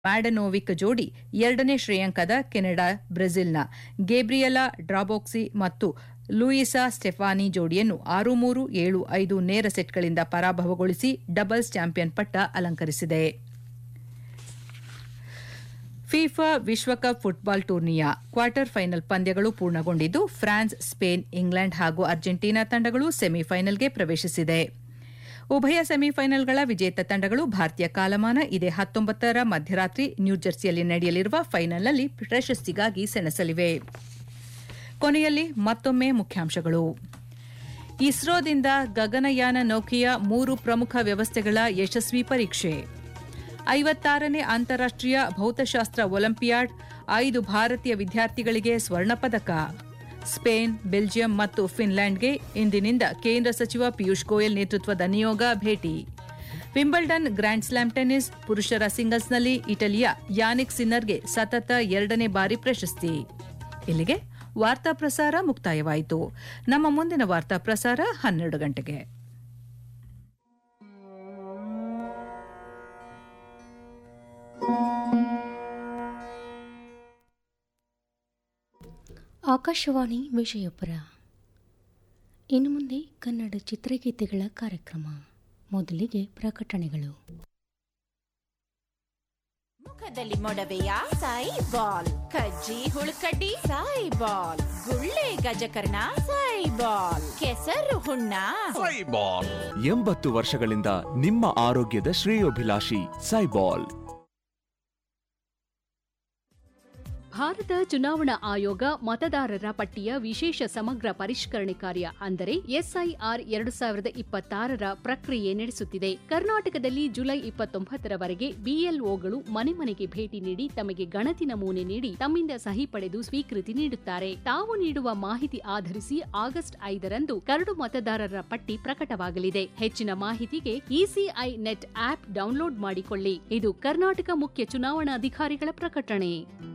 ಮ್ಯಾಡನೋವಿಕ್ ಜೋಡಿ ಎರಡನೇ ಶ್ರೇಯಾಂಕದ ಕೆನಡಾ ಬ್ರೆಜಿಲ್ನ ಗೇಬ್ರಿಯಲಾ ಡ್ರಾಬೋಕ್ಸಿ ಮತ್ತು ಲೂಯಿಸಾ ಸ್ಟೆಫಾನಿ ಜೋಡಿಯನ್ನು ಆರು ಮೂರು ಏಳು ಐದು ನೇರ ಸೆಟ್ಗಳಿಂದ ಪರಾಭವಗೊಳಿಸಿ ಡಬಲ್ಸ್ ಚಾಂಪಿಯನ್ ಪಟ್ಟ ಅಲಂಕರಿಸಿದೆ ಫಿಫಾ ವಿಶ್ವಕಪ್ ಫುಟ್ಬಾಲ್ ಟೂರ್ನಿಯ ಕ್ವಾರ್ಟರ್ ಫೈನಲ್ ಪಂದ್ಯಗಳು ಪೂರ್ಣಗೊಂಡಿದ್ದು ಫ್ರಾನ್ಸ್ ಸ್ಪೇನ್ ಇಂಗ್ಲೆಂಡ್ ಹಾಗೂ ಅರ್ಜೆಂಟೀನಾ ತಂಡಗಳು ಸೆಮಿಫೈನಲ್ಗೆ ಪ್ರವೇಶಿಸಿದೆ ಉಭಯ ಸೆಮಿಫೈನಲ್ಗಳ ವಿಜೇತ ತಂಡಗಳು ಭಾರತೀಯ ಕಾಲಮಾನ ಇದೇ ಹತ್ತೊಂಬತ್ತರ ಮಧ್ಯರಾತ್ರಿ ನ್ಯೂಜೆರ್ಸಿಯಲ್ಲಿ ನಡೆಯಲಿರುವ ಫೈನಲ್ನಲ್ಲಿ ಪ್ರಶಸ್ತಿಗಾಗಿ ಸೆಣಸಲಿವೆ ಕೊನೆಯಲ್ಲಿ ಮತ್ತೊಮ್ಮೆ ಮುಖ್ಯಾಂಶಗಳು ಇಸ್ರೋದಿಂದ ಗಗನಯಾನ ನೌಕೆಯ ಮೂರು ಪ್ರಮುಖ ವ್ಯವಸ್ಥೆಗಳ ಯಶಸ್ವಿ ಪರೀಕ್ಷೆ ಐವತ್ತಾರನೇ ಅಂತಾರಾಷ್ಟೀಯ ಭೌತಶಾಸ್ತ್ರ ಒಲಿಂಪಿಯಾಡ್ ಐದು ಭಾರತೀಯ ವಿದ್ಯಾರ್ಥಿಗಳಿಗೆ ಸ್ವರ್ಣ ಪದಕ ಸ್ಪೇನ್ ಬೆಲ್ಜಿಯಂ ಮತ್ತು ಫಿನ್ಲ್ಯಾಂಡ್ಗೆ ಇಂದಿನಿಂದ ಕೇಂದ್ರ ಸಚಿವ ಪಿಯೂಷ್ ಗೋಯಲ್ ನೇತೃತ್ವದ ನಿಯೋಗ ಭೇಟಿ ವಿಂಬಲ್ಡನ್ ಗ್ರ್ಯಾಂಡ್ ಸ್ಲಾಮ್ ಟೆನ್ನಿಸ್ ಪುರುಷರ ಸಿಂಗಲ್ಸ್ನಲ್ಲಿ ಇಟಲಿಯ ಯಾನಿಕ್ ಸಿನ್ನರ್ಗೆ ಸತತ ಎರಡನೇ ಬಾರಿ ಪ್ರಶಸ್ತಿ ಇಲ್ಲಿಗೆ ವಾರ್ತಾ ಪ್ರಸಾರ ಮುಕ್ತಾಯವಾಯಿತು ನಮ್ಮ ಮುಂದಿನ ವಾರ್ತಾ ಪ್ರಸಾರ ಹನ್ನೆರಡು ಗಂಟೆಗೆ ಆಕಾಶವಾಣಿ ವಿಜಯಪುರ ಇನ್ನು ಮುಂದೆ ಕನ್ನಡ ಚಿತ್ರಗೀತೆಗಳ ಕಾರ್ಯಕ್ರಮ ಮೊದಲಿಗೆ ಪ್ರಕಟಣೆಗಳು ಮುಖದಲ್ಲಿ ಮೊಡವೆಯ ಸಾಯಿ ಬಾಲ್ ಕಜ್ಜಿ ಹುಳುಕಡ್ಡಿ ಸಾಯಿ ಬಾಲ್ ಗುಳ್ಳೆ ಗಜಕರ್ಣ ಸಾಯಿ ಬಾಲ್ ಕೆಸರು ಹುಣ್ಣ ಸೈಬಾಲ್ ಎಂಬತ್ತು ವರ್ಷಗಳಿಂದ ನಿಮ್ಮ ಆರೋಗ್ಯದ ಶ್ರೇಯೋಭಿಲಾಷಿ ಸೈಬಾಲ್ ಭಾರತ ಚುನಾವಣಾ ಆಯೋಗ ಮತದಾರರ ಪಟ್ಟಿಯ ವಿಶೇಷ ಸಮಗ್ರ ಪರಿಷ್ಕರಣೆ ಕಾರ್ಯ ಅಂದರೆ ಎಸ್ಐಆರ್ ಎರಡು ಸಾವಿರದ ಇಪ್ಪತ್ತಾರರ ಪ್ರಕ್ರಿಯೆ ನಡೆಸುತ್ತಿದೆ ಕರ್ನಾಟಕದಲ್ಲಿ ಜುಲೈ ಇಪ್ಪತ್ತೊಂಬತ್ತರವರೆಗೆ ಬಿಎಲ್ಒಗಳು ಮನೆ ಮನೆಗೆ ಭೇಟಿ ನೀಡಿ ತಮಗೆ ಗಣತಿ ನಮೂನೆ ನೀಡಿ ತಮ್ಮಿಂದ ಸಹಿ ಪಡೆದು ಸ್ವೀಕೃತಿ ನೀಡುತ್ತಾರೆ ತಾವು ನೀಡುವ ಮಾಹಿತಿ ಆಧರಿಸಿ ಆಗಸ್ಟ್ ಐದರಂದು ಕರಡು ಮತದಾರರ ಪಟ್ಟಿ ಪ್ರಕಟವಾಗಲಿದೆ ಹೆಚ್ಚಿನ ಮಾಹಿತಿಗೆ ಇಸಿಐ ನೆಟ್ ಆಪ್ ಡೌನ್ಲೋಡ್ ಮಾಡಿಕೊಳ್ಳಿ ಇದು ಕರ್ನಾಟಕ ಮುಖ್ಯ ಚುನಾವಣಾಧಿಕಾರಿಗಳ ಪ್ರಕಟಣೆ